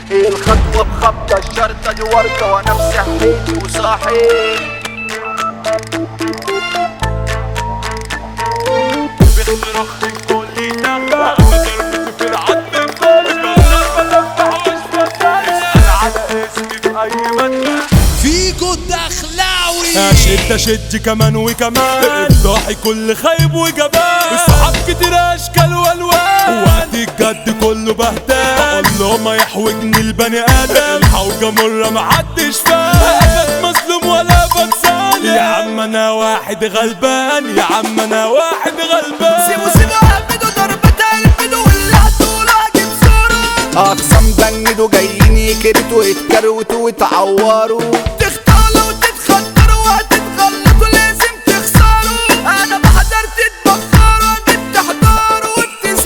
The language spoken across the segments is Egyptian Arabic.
الخطوة بخبطة الشرطة دي ورطة وانا بصحتي وصاحي باختراق الكل دخل ضربتي في العظم الكل اسأل على اسمي في اي مكان فيكو الدخلاوي اشد اشد كمان وكمان ضاحي كل خايب وجبان الصحاب كتير اشكال والوان وقت الجد كله بهدان الله ما يحوجني البني ادم الحوجه مره محدش فاهم ابد مظلوم ولا بتصالح يا عم انا واحد غلبان يا عم انا واحد غلبان سيبوا سيبوا هبدوا ضربة هيرفدوا واللي هتقولوا هجيب صورة اقسام بندوا جايين يكرتوا يتكروتوا ويتعوروا تختاروا وتتخدروا وهتتغلطوا لازم تخسروا انا بحضر تتبخروا بتحضروا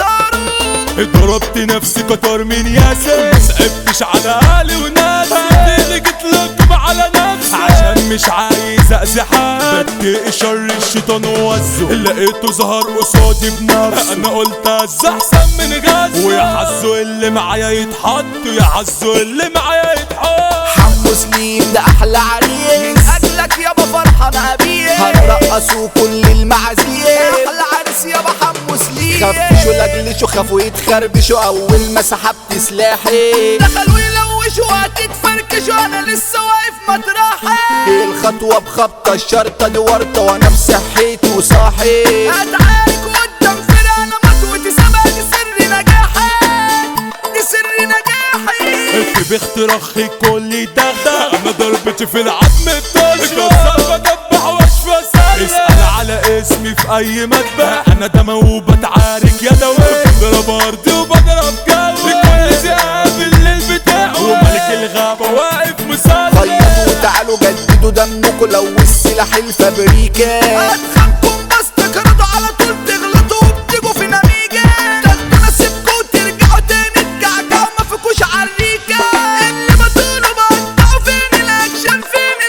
وبتسهروا ضربت نفسي كتر من ياسر ما صعبتش على اهلي وناسي اللي جيت لكم على نفسي عشان مش عايز اذي حد بتقي شر الشيطان ووزه لقيته ظهر قصادي بنفسه انا قلت ازاي احسن من غزه ويا حظه اللي معايا يتحط ويا حظه اللي معايا يتحط حمو سليم ده احلى عريس من اجلك يابا فرحة بيه هنرقصوا كل المعازيم احلى عريس يابا حمص ليه خفشوا لاجلشوا خافوا يتخربشوا اول ما سحبت سلاحي دخلوا يلوشوا وهتتفركشوا انا لسه واقف مطرحي الخطوة بخبطة الشرطة دي ورطة وانا بصحتي وصاحي هتعارك قدام فرقة انا مطوتي سبق دي سر نجاحي دي سر نجاحي في باختراق الكل دغدغ انا ضربتي في العظم بتشرب كسر بدبح واشفى سريع اسأل على اسمي في اي مدبح انا دم وبتعارك يا دوي بضرب ارضي وبضرب جو لكل ذئاب الليل بتاعه وملك الغابة واقف مصلي خيطوا وتعالوا جددوا دمكوا لو السلاح الفابريكا هتخانكم بس تكردوا على طول تغلطوا وبتيجوا في نميجة تاخدوا نصيبكوا وترجعوا تاني تجعجعوا ما فيكوش عريكة اللي بطولوا بقطعوا فين الاكشن فين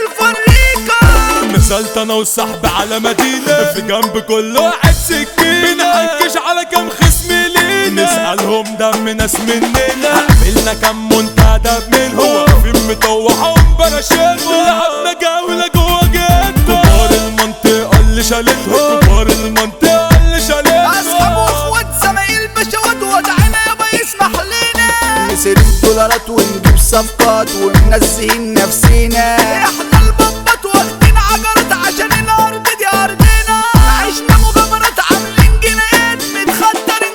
الفريقة نزلت انا وصاحبي على مدينة في جنب كل واحد سكين بنحكش على كام خصم لينا نسألهم دم ناس مننا عملنا كام منتدب منهم واقفين مطوعهم بناشيرهم لعبنا جولة جوا جدا كبار المنطقة اللي شالتهم كبار المنطقة اللي اصحاب شالتهم واخوات زمايل بشوات وضعنا يابا يسمح لنا نصرف دولارات ونجيب صفقات ومنزهين نفسينا احنا البابات واخدين عجرات عشان الارض دي ارضنا عشنا مغامرات عاملين جنايات متخدرين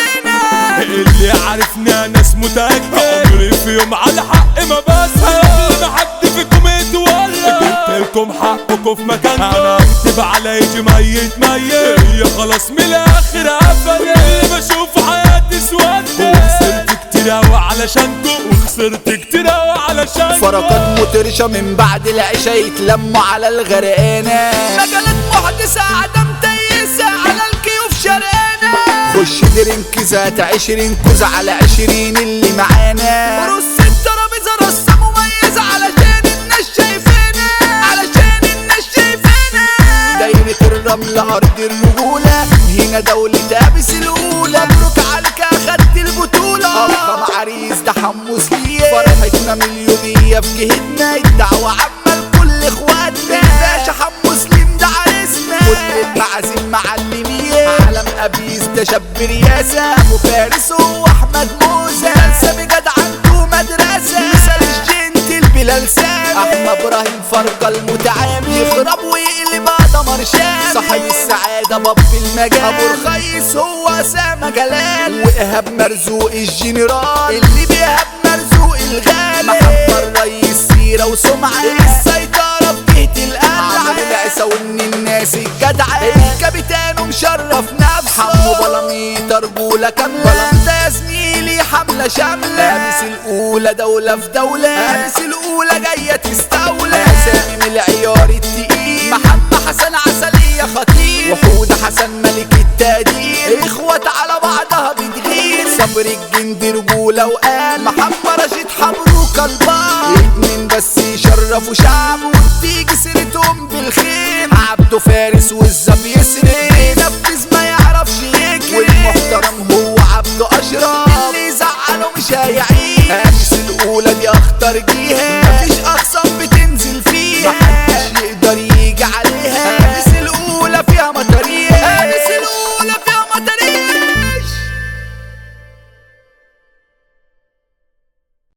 كلنا اللي عارفنا ناس متأكد عمري في يوم على حق ما بسهل قبل ما حد فيكم يتولى جبت لكم حقكم في مكانكم انا اكتب على يجي ميت ميت هي خلاص من الاخر قفل اللي بشوف حياتي سودة وخسرت كتير اوي علشانكم وخسرت كتير اوي علشانكم فرقات مترشة من بعد العشاء يتلموا على الغرقانة مجالات محدثة عدم تيسة على الكيوف شرقانة خش درينك ذات عشرين كوز على عشرين اللي معانا رص الترابيزة رصة مميزة علشان الناس شايفانا علشان الناس شايفانا دايرة الرمل أرض الرجولة هنا دولة أبس الأولى مبروك عليك اخدت البطولة أفخم عريس تحمس ليه فرحتنا مليونية في جهتنا الدعوة عامة لكل إخواتنا باشا حمو سليم ده عريسنا كل المعازيم معلمين عالم أبيس ده شاب رياسة أبو فارس وأحمد موسى سامي جدع عنده مدرسة مثال الجنتل بلال سامي أحمد إبراهيم فرقة المتعامل يخرب ويقلب دمر شامل صاحب السعادة باب المجال ابو الخيس هو اسامة جلال وإيهاب مرزوق الجنرال اللي بيهب مرزوق الغالي محمد رئيس سيرة وسمعة السيطرة في جهة عمل القلعة العيسى وإن الناس الجدعة الكابيتان مشرف نفسه حمو بلاميط رجولة كاملة بلام ده يا زميلي حملة شاملة أمس الأولى دولة في دولة أمس الأولى جاية تستولى أسامي من العيار التقيل محمد حسن عسلية خطير وحود حسن ملك التقدير اخوات على بعضها بتغير صبر الجند رجولة وقال محمد رشيد حبروك البار اتنين بس يشرفوا شعب تيجي سيرتهم بالخير عبده فارس والزب يسري ينفذ ما يعرفش يكرم والمحترم هو عبده أشرف اللي يزعله مش هيعيش أمس الأولى الرجولة دي اخطر جيها مفيش اخصم